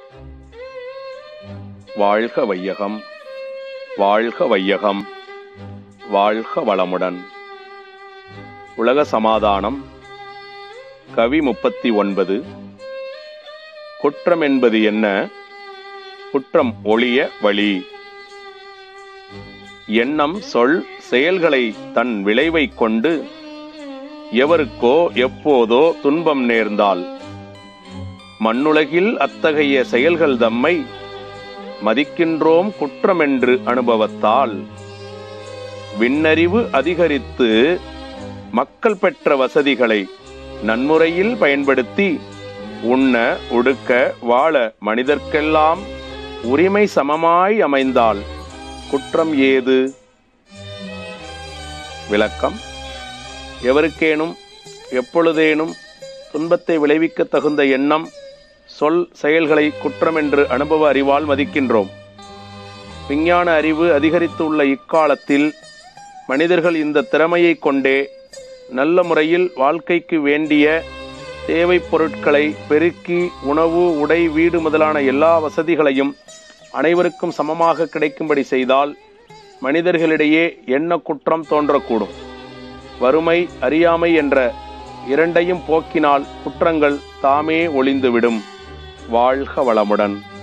வாழ்க வையகம் வாழ்க வையகம் வாழ்க வளமுடன் உலக சமாதானம் கவி முப்பத்தி ஒன்பது குற்றம் என்பது என்ன குற்றம் ஒளிய வழி எண்ணம் சொல் செயல்களை தன் விளைவைக் கொண்டு எவருக்கோ எப்போதோ துன்பம் நேர்ந்தால் மண்ணுலகில் அத்தகைய செயல்கள் தம்மை மதிக்கின்றோம் குற்றமென்று அனுபவத்தால் விண்ணறிவு அதிகரித்து மக்கள் பெற்ற வசதிகளை நன்முறையில் பயன்படுத்தி உண்ண உடுக்க வாழ மனிதர்க்கெல்லாம் உரிமை சமமாய் அமைந்தால் குற்றம் ஏது விளக்கம் எவருக்கேனும் எப்பொழுதேனும் துன்பத்தை விளைவிக்க தகுந்த எண்ணம் சொல் செயல்களை குற்றம் என்று அனுபவ அறிவால் மதிக்கின்றோம் விஞ்ஞான அறிவு அதிகரித்துள்ள இக்காலத்தில் மனிதர்கள் இந்த திறமையை கொண்டே நல்ல முறையில் வாழ்க்கைக்கு வேண்டிய தேவைப் பொருட்களை பெருக்கி உணவு உடை வீடு முதலான எல்லா வசதிகளையும் அனைவருக்கும் சமமாக கிடைக்கும்படி செய்தால் மனிதர்களிடையே எண்ண குற்றம் தோன்றக்கூடும் வறுமை அறியாமை என்ற இரண்டையும் போக்கினால் குற்றங்கள் தாமே ஒளிந்துவிடும் வாழ்க வளமுடன்